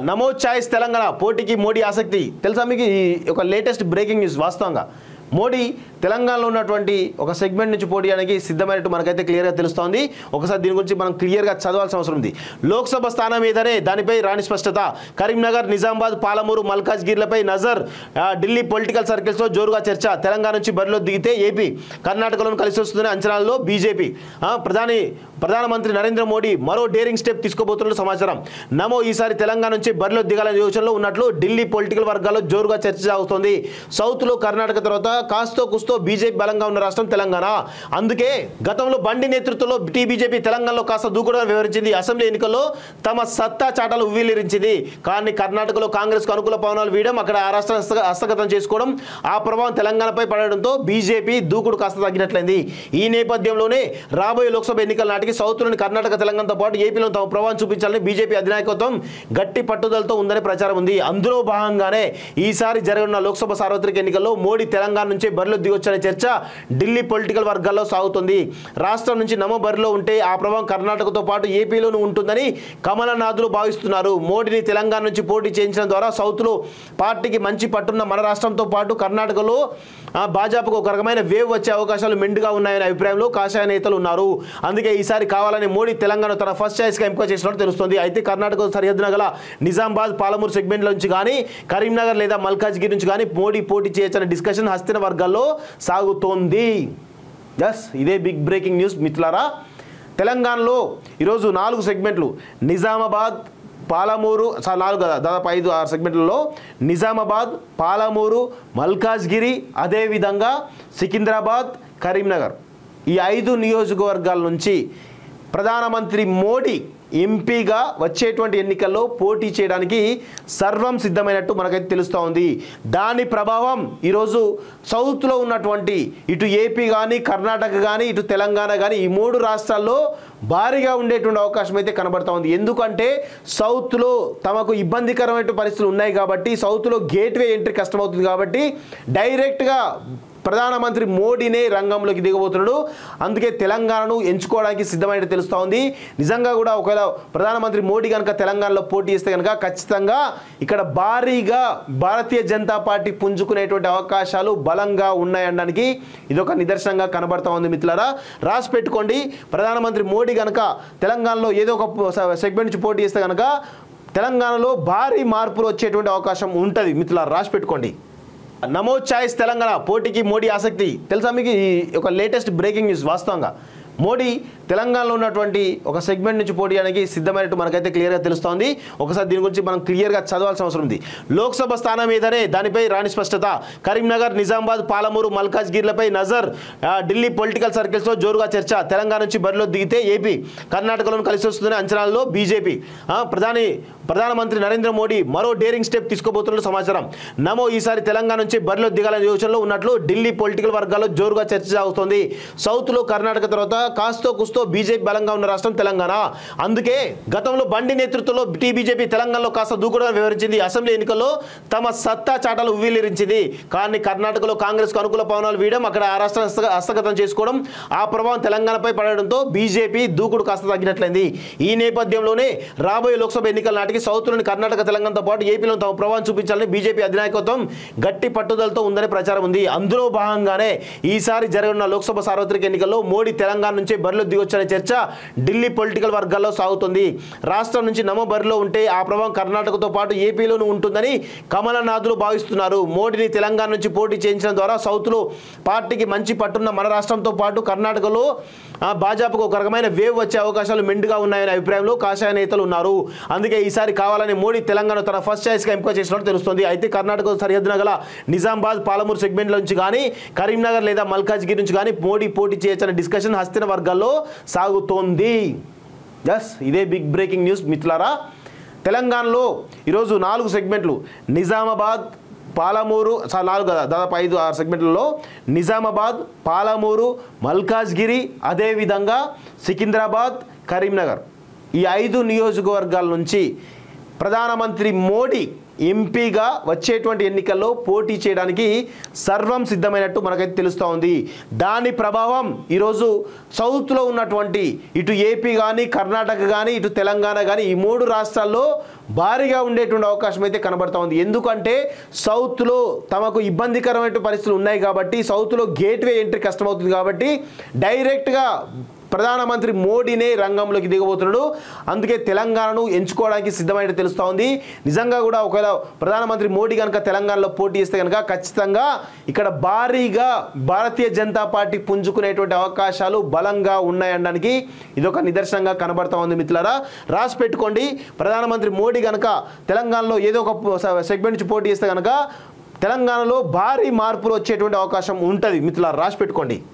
నమో ఛాయిస్ తెలంగాణ పోటీకి మోడీ ఆసక్తి తెలుసా మీకు ఈ ఒక లేటెస్ట్ బ్రేకింగ్ న్యూస్ వాస్తవంగా మోడీ తెలంగాణలో ఉన్నటువంటి ఒక సెగ్మెంట్ నుంచి పోటీ చేయడానికి సిద్ధమైనట్టు మనకైతే క్లియర్గా తెలుస్తోంది ఒకసారి దీని గురించి మనం క్లియర్గా చదవాల్సిన అవసరం ఉంది లోక్సభ స్థానం మీదనే దానిపై రాని స్పష్టత కరీంనగర్ నిజామాబాద్ పాలమూరు మల్కాజ్గిర్లపై నజర్ ఆ, ఢిల్లీ పొలిటికల్ సర్కిల్స్లో జోరుగా చర్చ తెలంగాణ నుంచి బరిలో దిగితే ఏపీ కర్ణాటకలోను కలిసి వస్తుందనే అంచనాల్లో బీజేపీ ఆ, ప్రధాని ప్రధానమంత్రి నరేంద్ర మోడీ మరో డేరింగ్ స్టెప్ తీసుకోబోతున్నట్లు సమాచారం నమో ఈసారి తెలంగాణ నుంచి బరిలో దిగాలనే యోచనలో ఉన్నట్లు ఢిల్లీ పొలిటికల్ వర్గాల్లో జోరుగా చర్చ సాగుతోంది సౌత్లో కర్ణాటక తర్వాత కాస్తో కుస్తో బీజేపీ బలంగా ఉన్న రాష్ట్రం తెలంగాణ అందుకే గతంలో బండి నేతృత్వంలో టీబీజేపీ తెలంగాణలో కాస్త దూకుడుగా వివరించింది అసెంబ్లీ ఎన్నికల్లో తమ సత్తా చాటలు ఉవ్విలిరించింది కానీ కర్ణాటకలో కాంగ్రెస్కు అనుకూల పవనాలు వీయడం అక్కడ ఆ రాష్ట్ర హస్త- హస్తగతం చేసుకోవడం ఆ ప్రభావం తెలంగాణపై పడడంతో బీజేపీ దూకుడు కాస్త తగ్గినట్లయింది ఈ నేపథ్యంలోనే రాబోయే లోక్సభ ఎన్నికల నాటికి సౌత్లోని కర్ణాటక తెలంగాణతో పాటు ఏపీలో తమ ప్రభావం చూపించాలని బీజేపీ అధినాయకత్వం గట్టి పట్టుదలతో ఉందని ప్రచారం ఉంది అందులో భాగంగానే ఈసారి జరగనున్న లోక్సభ సార్వత్రిక ఎన్నికల్లో మోడీ తెలంగాణ నుంచే బరిలో దిగొచ్చనే చర్చ ఢిల్లీ పొలిటికల్ వర్గాల్లో సాగుతుంది రాష్ట్రం నుంచి నమో బరిలో ఉంటే ఆ ప్రభావం కర్ణాటకతో పాటు ఏపీలోనూ ఉంటుందని కమలనాథులు భావిస్తున్నారు మోడీని తెలంగాణ నుంచి పోటీ చేయించడం ద్వారా సౌత్లో పార్టీకి మంచి పట్టున్న మన రాష్ట్రంతో పాటు కర్ణాటకలో ఆ, భాజపాకు ఒక రకమైన వేవ్ వచ్చే అవకాశాలు మెండుగా ఉన్నాయనే అభిప్రాయంలో కాషాయ నేతలు ఉన్నారు అందుకే ఈసారి కావాలని మోడీ తెలంగాణ తన ఫస్ట్ ఛాయిస్గా ఎంపిక చేసినట్టు తెలుస్తుంది అయితే కర్ణాటక సరిహద్దున గల నిజామాబాద్ పాలమూరు సెగ్మెంట్ల నుంచి కానీ కరీంనగర్ లేదా మల్కాజ్గిరి నుంచి కానీ మోడీ పోటీ చేయొచ్చనే డిస్కషన్ హస్తిన వర్గాల్లో సాగుతోంది ఎస్ ఇదే బిగ్ బ్రేకింగ్ న్యూస్ మిత్రులారా తెలంగాణలో ఈరోజు నాలుగు సెగ్మెంట్లు నిజామాబాద్ పాలమూరు సా- నాలుగు కదా దాదాపు ఐదు ఆరు సెగ్మెంట్లలో నిజామాబాద్ పాలమూరు మల్కాజ్గిరి అదేవిధంగా సికింద్రాబాద్ కరీంనగర్ ఈ ఐదు నియోజకవర్గాల నుంచి ప్రధానమంత్రి మోడీ ఎంపీగా వచ్చేటువంటి ఎన్నికల్లో పోటీ చేయడానికి సర్వం సిద్ధమైనట్టు మనకైతే తెలుస్తూ ఉంది దాని ప్రభావం ఈరోజు సౌత్లో ఉన్నటువంటి ఇటు ఏపీ కానీ కర్ణాటక కానీ ఇటు తెలంగాణ కానీ ఈ మూడు రాష్ట్రాల్లో భారీగా ఉండేటువంటి అవకాశం అయితే కనబడతా ఉంది ఎందుకంటే సౌత్లో తమకు ఇబ్బందికరమైన పరిస్థితులు ఉన్నాయి కాబట్టి సౌత్లో గేట్వే ఎంట్రీ కష్టమవుతుంది కాబట్టి డైరెక్ట్గా ప్రధానమంత్రి మోడీనే రంగంలోకి దిగబోతున్నాడు అందుకే తెలంగాణను ఎంచుకోవడానికి సిద్ధమైనట్టు తెలుస్తూ ఉంది నిజంగా కూడా ఒకవేళ ప్రధానమంత్రి మోడీ కనుక తెలంగాణలో పోటీ చేస్తే కనుక ఖచ్చితంగా ఇక్కడ భారీగా భారతీయ జనతా పార్టీ పుంజుకునేటువంటి అవకాశాలు బలంగా ఉన్నాయనడానికి ఇదొక నిదర్శనంగా కనబడతా ఉంది మిత్రులారా రాసి పెట్టుకోండి ప్రధానమంత్రి మోడీ కనుక తెలంగాణలో ఏదో ఒక సెగ్మెంట్ నుంచి పోటీ చేస్తే కనుక తెలంగాణలో భారీ మార్పులు వచ్చేటువంటి అవకాశం ఉంటుంది మిత్రులారా రాసి పెట్టుకోండి నమో ఛాయిస్ తెలంగాణ పోటీకి మోడీ ఆసక్తి తెలుసా మీకు ఈ ఒక లేటెస్ట్ బ్రేకింగ్ న్యూస్ వాస్తవంగా మోడీ తెలంగాణలో ఉన్నటువంటి ఒక సెగ్మెంట్ నుంచి పోటీ చేయడానికి సిద్ధమైనట్టు మనకైతే క్లియర్గా తెలుస్తోంది ఒకసారి దీని గురించి మనం క్లియర్గా చదవాల్సిన అవసరం ఉంది లోక్సభ స్థానం మీదనే దానిపై రాని స్పష్టత కరీంనగర్ నిజామాబాద్ పాలమూరు మల్కాజ్గిర్లపై నజర్ ఆ, ఢిల్లీ పొలిటికల్ సర్కిల్స్లో జోరుగా చర్చ తెలంగాణ నుంచి బరిలో దిగితే ఏపీ కర్ణాటకలోను కలిసి వస్తుందనే అంచనాల్లో బీజేపీ ఆ, ప్రధాని ప్రధానమంత్రి నరేంద్ర మోడీ మరో డేరింగ్ స్టెప్ తీసుకోబోతున్నట్లు సమాచారం నమో ఈసారి తెలంగాణ నుంచి బరిలో దిగాలనే యోచనలో ఉన్నట్లు ఢిల్లీ పొలిటికల్ వర్గాల్లో జోరుగా చర్చ సాగుతోంది సౌత్లో కర్ణాటక తర్వాత కాస్తో కుస్తో బీజేపీ బలంగా ఉన్న రాష్ట్రం తెలంగాణ అందుకే గతంలో బండి నేతృత్వంలో టీబీజేపీ తెలంగాణలో కాస్త దూకుడుగా వివరించింది అసెంబ్లీ ఎన్నికల్లో తమ సత్తా చాటలు ఉవ్విలిరించింది కానీ కర్ణాటకలో కాంగ్రెస్కు అనుకూల పవనాలు వీయడం అక్కడ ఆ రాష్ట్ర హస్త- హస్తగతం చేసుకోవడం ఆ ప్రభావం తెలంగాణపై పడడంతో బీజేపీ దూకుడు కాస్త తగ్గినట్లయింది ఈ నేపథ్యంలోనే రాబోయే లోక్సభ ఎన్నికల నాటికి సౌత్లోని కర్ణాటక తెలంగాణతో పాటు ఏపీలో తమ ప్రభావం చూపించాలని బీజేపీ అధినాయకత్వం గట్టి పట్టుదలతో ఉందని ప్రచారం ఉంది అందులో భాగంగానే ఈసారి జరగనున్న లోక్సభ సార్వత్రిక ఎన్నికల్లో మోడీ తెలంగాణ నుంచే బరిలో దిగొచ్చనే చర్చ ఢిల్లీ పొలిటికల్ వర్గాల్లో సాగుతుంది రాష్ట్రం నుంచి నమో బరిలో ఉంటే ఆ ప్రభావం కర్ణాటకతో పాటు ఏపీలోనూ ఉంటుందని కమలనాథులు భావిస్తున్నారు మోడీని తెలంగాణ నుంచి పోటీ చేయించడం ద్వారా సౌత్లో పార్టీకి మంచి పట్టున్న మన రాష్ట్రంతో పాటు కర్ణాటకలో ఆ, భాజపాకు ఒక రకమైన వేవ్ వచ్చే అవకాశాలు మెండుగా ఉన్నాయనే అభిప్రాయంలో కాషాయ నేతలు ఉన్నారు అందుకే ఈసారి కావాలని మోడీ తెలంగాణ తన ఫస్ట్ ఛాయిస్గా ఎంపిక చేసినట్టు తెలుస్తుంది అయితే కర్ణాటక సరిహద్దున గల నిజామాబాద్ పాలమూరు సెగ్మెంట్ల నుంచి కానీ కరీంనగర్ లేదా మల్కాజ్గిరి నుంచి కానీ మోడీ పోటీ చేయొచ్చనే డిస్కషన్ హస్తిన వర్గాల్లో సాగుతోంది ఎస్ ఇదే బిగ్ బ్రేకింగ్ న్యూస్ మిత్రులారా తెలంగాణలో ఈరోజు నాలుగు సెగ్మెంట్లు నిజామాబాద్ పాలమూరు సా- నాలుగు కదా దాదాపు ఐదు ఆరు సెగ్మెంట్లలో నిజామాబాద్ పాలమూరు మల్కాజ్గిరి అదేవిధంగా సికింద్రాబాద్ కరీంనగర్ ఈ ఐదు నియోజకవర్గాల నుంచి ప్రధానమంత్రి మోడీ ఎంపీగా వచ్చేటువంటి ఎన్నికల్లో పోటీ చేయడానికి సర్వం సిద్ధమైనట్టు మనకైతే తెలుస్తూ ఉంది దాని ప్రభావం ఈరోజు సౌత్లో ఉన్నటువంటి ఇటు ఏపీ కానీ కర్ణాటక కానీ ఇటు తెలంగాణ కానీ ఈ మూడు రాష్ట్రాల్లో భారీగా ఉండేటువంటి అవకాశం అయితే కనబడతా ఉంది ఎందుకంటే సౌత్లో తమకు ఇబ్బందికరమైన పరిస్థితులు ఉన్నాయి కాబట్టి సౌత్లో గేట్వే ఎంట్రీ కష్టమవుతుంది కాబట్టి డైరెక్ట్గా ప్రధానమంత్రి మోడీనే రంగంలోకి దిగబోతున్నాడు అందుకే తెలంగాణను ఎంచుకోవడానికి సిద్ధమైనట్టు తెలుస్తూ ఉంది నిజంగా కూడా ఒకవేళ ప్రధానమంత్రి మోడీ కనుక తెలంగాణలో పోటీ చేస్తే కనుక ఖచ్చితంగా ఇక్కడ భారీగా భారతీయ జనతా పార్టీ పుంజుకునేటువంటి అవకాశాలు బలంగా ఉన్నాయనడానికి ఇదొక నిదర్శనంగా కనబడతా ఉంది మిత్రులారా రాసి పెట్టుకోండి ప్రధానమంత్రి మోడీ కనుక తెలంగాణలో ఏదో ఒక సెగ్మెంట్ నుంచి పోటీ చేస్తే కనుక తెలంగాణలో భారీ మార్పులు వచ్చేటువంటి అవకాశం ఉంటుంది మిత్రులారా రాసి పెట్టుకోండి